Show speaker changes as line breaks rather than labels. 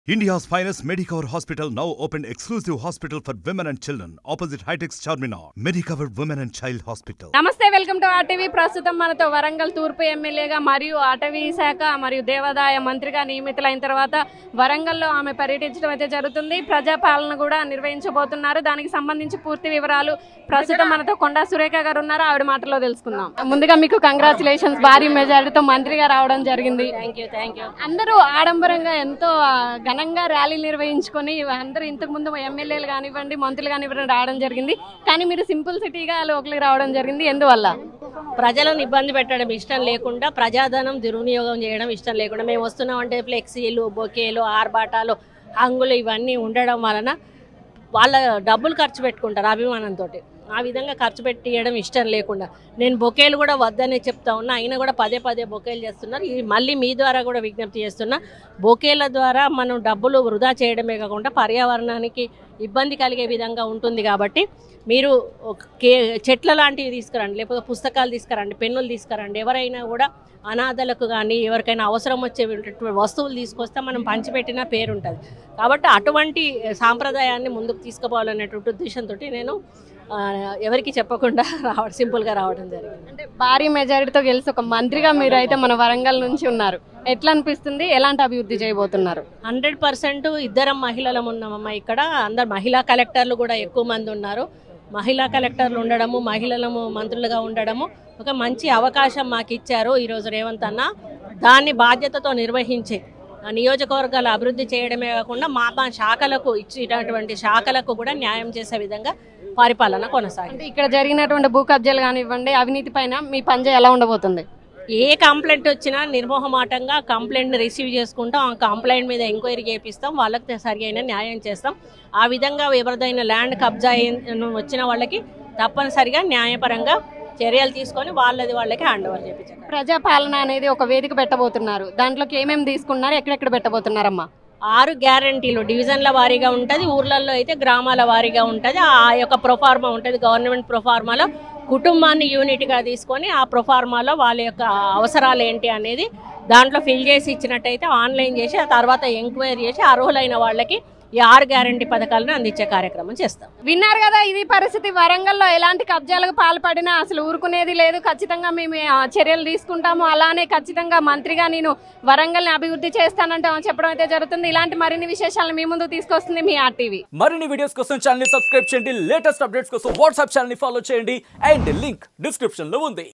India's finest Medicover Hospital now opened exclusive hospital for women and children opposite Hightex Charminar. Medicover Women and Child Hospital.
నమస్తే welcome to RTV ప్రస్తుతం మనతో వరంగల్ తూర్పు ఎమ్మెల్యేగా మరియు అటవీ శాఖ మరియు దేవాదాయ మంత్రిగా నియమితులైన తర్వాత వరంగల్లో ఆమె పర్యటించడం అయితే జరుగుతుంది ప్రజాపాలన కూడా నిర్వహించబోతున్నారు దానికి సంబంధించి పూర్తి వివరాలు ప్రస్తుతం మనతో కొండా సురేఖ గారు ఉన్నారు ఆవిడ మాటలో తెలుసుకుందాం ముందుగా మీకు కంగ్రాచులేషన్స్ భారీ మెజారిటీతో మంత్రిగా రావడం జరిగింది
థ్యాంక్ యూ థ్యాంక్ యూ
అందరూ ఆడంబరంగా ఎంతో ఆ, ఘనంగా ర్యాలీలు నిర్వహించుకొని అందరూ ఇంతకు ముందు ఎమ్మెల్యేలు కానివ్వండి మంత్రులు కానివ్వండి రావడం జరిగింది కానీ మీరు సింపుల్ సిటీగా లోకల్కి రావడం జరిగింది ఎందువల్ల
ప్రజలను ఇబ్బంది పెట్టడం ఇష్టం లేకుండా ప్రజాధనం దుర్వినియోగం చేయడం ఇష్టం లేకుండా మేము వస్తున్నామంటే ఫ్లెక్సీలు బొకేలు ఆర్బాటాలు హంగులు ఇవన్నీ ఉండడం వలన వాళ్ళ డబ్బులు ఖర్చు పెట్టుకుంటారు అభిమానంతో ఆ విధంగా ఖర్చు పెట్టియడం ఇష్టం లేకుండా నేను బొకేలు కూడా వద్దనే చెప్తా ఉన్నా అయినా కూడా పదే పదే బొకేలు చేస్తున్నారు ఇది మళ్ళీ మీ ద్వారా కూడా విజ్ఞప్తి చేస్తున్నా బొకేల ద్వారా మనం డబ్బులు వృధా చేయడమే కాకుండా పర్యావరణానికి ఇబ్బంది కలిగే విధంగా ఉంటుంది కాబట్టి మీరు ఒక కే చెట్ల లాంటివి తీసుకురండి లేకపోతే పుస్తకాలు తీసుకురండి పెన్నులు తీసుకురండి ఎవరైనా కూడా అనాథలకు కానీ ఎవరికైనా అవసరం వచ్చే వస్తువులు తీసుకొస్తే మనం పంచిపెట్టిన పేరు ఉంటుంది కాబట్టి అటువంటి సాంప్రదాయాన్ని ముందుకు తీసుకుపోవాలనేటువంటి ఉద్దేశంతో నేను ఆ, ఎవరికి చెప్పకుండా రావడం సింపుల్గా రావడం జరిగింది
అంటే భారీ మెజారిటీతో గెలిచి ఒక మంత్రిగా మీరు అయితే మన వరంగల్ నుంచి ఉన్నారు ఎట్లా అనిపిస్తుంది ఎలాంటి అభివృద్ధి చేయబోతున్నారు
హండ్రెడ్ పర్సెంట్ ఇద్దరం మహిళలం ఉన్నామమ్మా ఇక్కడ అందరు మహిళా కలెక్టర్లు కూడా ఎక్కువ మంది ఉన్నారు మహిళా కలెక్టర్లు ఉండడము మహిళలము మంత్రులుగా ఉండడము ఒక మంచి అవకాశం మాకు ఇచ్చారు ఈరోజు రేవంత్ అన్న దాన్ని బాధ్యతతో నిర్వహించి ఆ నియోజకవర్గాల అభివృద్ధి చేయడమే కాకుండా మా మా శాఖలకు ఇచ్చినటువంటి శాఖలకు కూడా న్యాయం చేసే విధంగా పరిపాలన కొనసాగింది
అంటే ఇక్కడ జరిగినటువంటి భూ కబ్జాలు కానివ్వండి అవినీతి పైన మీ పంజా ఎలా ఉండబోతుంది
ఏ కంప్లైంట్ వచ్చినా నిర్మోహమాటంగా కంప్లైంట్ రిసీవ్ చేసుకుంటాం ఆ కంప్లైంట్ మీద ఎంక్వైరీ చేపిస్తాం వాళ్ళకి సరి అయిన న్యాయం చేస్తాం ఆ విధంగా ఎవరిదైనా ల్యాండ్ కబ్జా అయిన- వచ్చిన వాళ్ళకి తప్పనిసరిగా న్యాయపరంగా చర్యలు తీసుకొని వాళ్ళది వాళ్ళకి హ్యాండ్ ఓవర్ చేయించారు
ప్రజాపాలన అనేది ఒక వేదిక పెట్టబోతున్నారు దాంట్లోకి ఏమేమి తీసుకున్నారు ఎక్కడెక్కడ పెట్టబోతున్నారమ్మా
ఆరు గ్యారంటీలు డివిజన్ల వారీగా ఉంటుంది ఊర్లలో అయితే గ్రామాల వారీగా ఉంటుంది ఆ యొక్క ప్రొఫార్మా ఉంటుంది గవర్నమెంట్ ప్రొఫార్మాలో కుటుంబాన్ని యూనిట్గా తీసుకొని ఆ ప్రొఫార్మాలో వాళ్ళ యొక్క అవసరాలు ఏంటి అనేది దాంట్లో ఫిల్ చేసి ఇచ్చినట్టయితే ఆన్లైన్ చేసి ఆ తర్వాత ఎంక్వైరీ చేసి అర్హులైన వాళ్ళకి ఈ ఆరు గ్యారంటీ పథకాలను అందించే కార్యక్రమం చేస్తాం
విన్నారు కదా ఇది పరిస్థితి వరంగల్లో ఎలాంటి కబ్జాలకు పాల్పడినా అసలు ఊరుకునేది లేదు ఖచ్చితంగా మేము ఆ, చర్యలు తీసుకుంటాము అలానే ఖచ్చితంగా మంత్రిగా నేను వరంగల్ని అభివృద్ధి చేస్తానంటే చెప్పడం అయితే జరుగుతుంది ఇలాంటి మరిన్ని విశేషాలను మీ ముందు తీసుకొస్తుంది మీ ఆర్టీవీ
మరిన్ని వీడియోస్ కోసం ఛానల్ సబ్స్క్రైబ్ చేయండి లేటెస్ట్ అప్డేట్స్ కోసం వాట్సాప్ ఛానల్ ఫాలో చేయండి అండ్ లింక్ డిస్క్రిప్షన్ లో ఉంది